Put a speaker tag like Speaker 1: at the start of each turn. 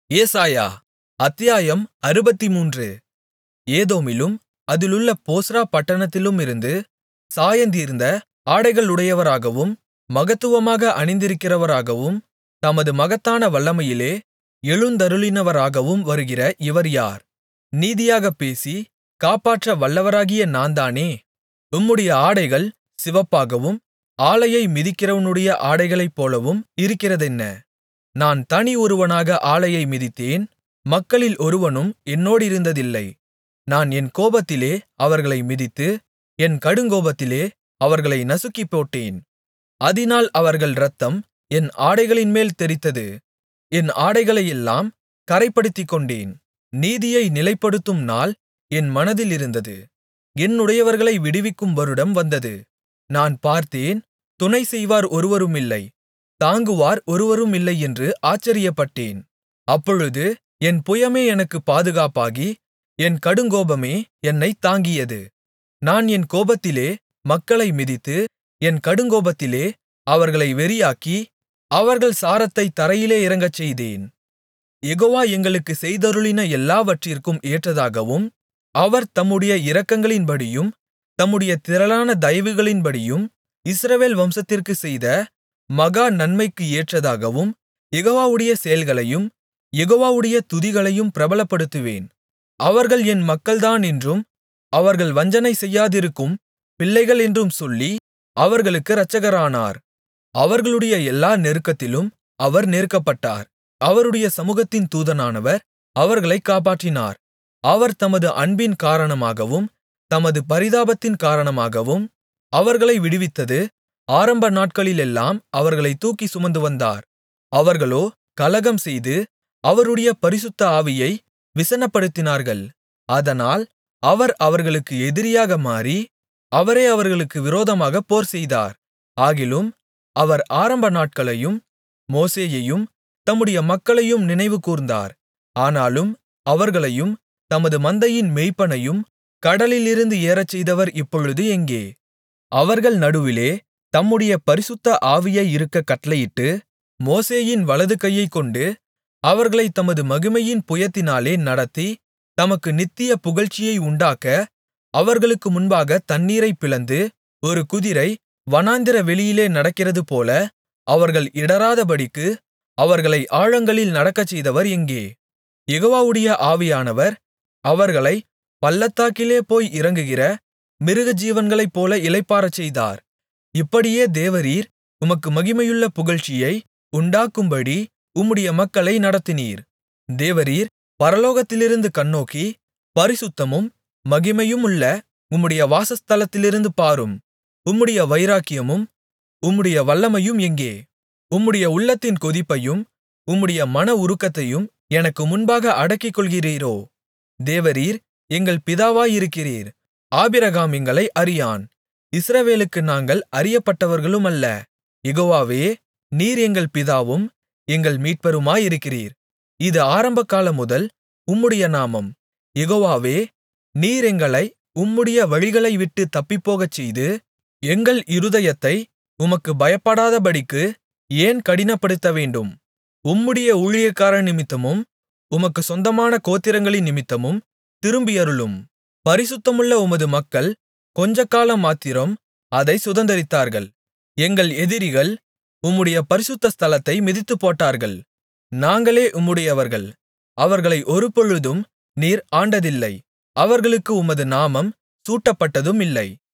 Speaker 1: ஏசாயா அத்தியாயம் அறுபத்துமூன்று ஏதோமிலும் அதிலுள்ள போஸ்றா பட்டணத்திலுமிருந்து சாயந்தீர்ந்த ஆடைகளுடையவராகவும் மகத்துவமாக அணிந்திருக்கிறவராகவும் தமது மகத்தான வல்லமையிலே எழுந்தருளினவராகவும் வருகிற இவர் யார் நீதியாகப் பேசி காப்பாற்ற வல்லவராகிய நான்தானே உம்முடைய ஆடைகள் சிவப்பாகவும் ஆலையை மிதிக்கிறவனுடைய ஆடைகளைப்போலவும் இருக்கிறதென்ன நான் தனி ஒருவனாக ஆலையை மிதித்தேன் மக்களில் ஒருவனும் என்னோடிருந்ததில்லை நான் என் கோபத்திலே அவர்களை மிதித்து என் கடுங்கோபத்திலே அவர்களை நசுக்கிப்போட்டேன் அதினால் அவர்கள் இரத்தம் என் ஆடைகளின்மேல் தெறித்தது என் ஆடைகளையெல்லாம் கறைப்படுத்திக்கொண்டேன் நீதியை நிலைப்படுத்தும் நாள் என் மனதில் இருந்தது என்னுடையவர்களை விடுவிக்கும் வருடம் வந்தது நான் பார்த்தேன் துணை செய்வார் ஒருவருமில்லை தாங்குவார் ஒருவருமில்லை என்று ஆச்சரியப்பட்டேன் அப்பொழுது என் புயமே எனக்குப் பாதுகாப்பாகி என் கடுங்கோபமே என்னைத் தாங்கியது நான் என் கோபத்திலே மக்களை மிதித்து என் கடுங்கோபத்திலே அவர்களை வெறியாக்கி அவர்கள் சாரத்தைத் தரையிலே இறங்கச்செய்தேன் யெகோவா எங்களுக்குச் செய்தருளின எல்லாவற்றிற்கும் ஏற்றதாகவும் அவர் தம்முடைய இரக்கங்களின்படியும் தம்முடைய திரளான தயவுகளின்படியும் இஸ்ரவேல் வம்சத்திற்குச் செய்த மகா நன்மைக்கு ஏற்றதாகவும் யெகோவாவுடைய செயல்களையும் யெகோவாவுடைய துதிகளையும் பிரபலப்படுத்துவேன் அவர்கள் என் மக்கள்தானென்றும் அவர்கள் வஞ்சனை செய்யாதிருக்கும் பிள்ளைகள் என்றும் சொல்லி அவர்களுக்கு இரட்சகரானார் அவர்களுடைய எல்லா நெருக்கத்திலும் அவர் நெருக்கப்பட்டார் அவருடைய சமூகத்தின் தூதனானவர் அவர்களைக் காப்பாற்றினார் அவர் தமது அன்பின் காரணமாகவும் தமது பரிதாபத்தின் காரணமாகவும் அவர்களை விடுவித்தது ஆரம்ப நாட்களிலெல்லாம் அவர்களைத் தூக்கிச் சுமந்துவந்தார் அவர்களோ கலகம்செய்து அவருடைய பரிசுத்த ஆவியை விசனப்படுத்தினார்கள் அதனால் அவர் அவர்களுக்கு எதிரியாக மாறி அவரே அவர்களுக்கு விரோதமாகப் போர்செய்தார் ஆகிலும் அவர் ஆரம்ப நாட்களையும் மோசேயையும் தம்முடைய மக்களையும் நினைவுகூர்ந்தார் ஆனாலும் அவர்களையும் தமது மந்தையின் மேய்ப்பனையும் கடலிலிருந்து ஏறச்செய்தவர் இப்பொழுது எங்கே அவர்கள் நடுவிலே தம்முடைய பரிசுத்த ஆவியை இருக்கக் கட்டளையிட்டு மோசேயின் வலது கையைக்கொண்டு அவர்களைத் தமது மகிமையின் புயத்தினாலே நடத்தி தமக்கு நித்திய புகழ்ச்சியை உண்டாக்க அவர்களுக்கு முன்பாக தண்ணீரைப் பிளந்து ஒரு குதிரை வனாந்திர வெளியிலே நடக்கிறதுபோல அவர்கள் இடறாதபடிக்கு அவர்களை ஆழங்களில் நடக்கச்செய்தவர் எங்கே யெகோவாவுடைய ஆவியானவர் அவர்களை பள்ளத்தாக்கிலே போய் இறங்குகிற மிருகஜீவன்களைப்போல இளைப்பாறச்செய்தார் இப்படியே தேவரீர் உமக்கு மகிமையுள்ள புகழ்ச்சியை உண்டாக்கும்படி உம்முடைய மக்களை நடத்தினீர் தேவரீர் பரலோகத்திலிருந்து கண்ணோக்கி பரிசுத்தமும் மகிமையுமுள்ள உம்முடைய வாசஸ்தலத்திலிருந்து பாரும் உம்முடைய வைராக்கியமும் உம்முடைய வல்லமையும் எங்கே உம்முடைய உள்ளத்தின் கொதிப்பையும் உம்முடைய மன உருக்கத்தையும் எனக்கு முன்பாக அடக்கிக்கொள்கிறீரோ தேவரீர் எங்கள் பிதாவாயிருக்கிறீர் ஆபிரகாம் எங்களை அறியான் இஸ்ரவேலுக்கு நாங்கள் அறியப்பட்டவர்களுமல்ல யெகோவாவே நீர் எங்கள் பிதாவும் எங்கள் மீட்பருமாயிருக்கிறீர் இது ஆரம்பகாலம் முதல் உம்முடைய நாமம் யெகோவாவே நீர் எங்களை உம்முடைய வழிகளை விட்டு தப்பிப்போகச்செய்து எங்கள் இருதயத்தை உமக்கு பயப்படாதபடிக்கு ஏன் கடினப்படுத்தவேண்டும் உம்முடைய ஊழியக்காரர் நிமித்தமும் உமக்கு சொந்தமான கோத்திரங்களின் நிமித்தமும் திரும்பியருளும் பரிசுத்தமுள்ள உமது மக்கள் கொஞ்சக்காலம் மாத்திரம் அதை சுதந்தரித்தார்கள் எங்கள் எதிரிகள் உம்முடைய பரிசுத்த ஸ்தலத்தை மிதித்துப்போட்டார்கள் நாங்களே உம்முடையவர்கள் அவர்களை ஒருபொழுதும் நீர் ஆண்டதில்லை அவர்களுக்கு உமது நாமம் சூட்டப்பட்டதும் இல்லை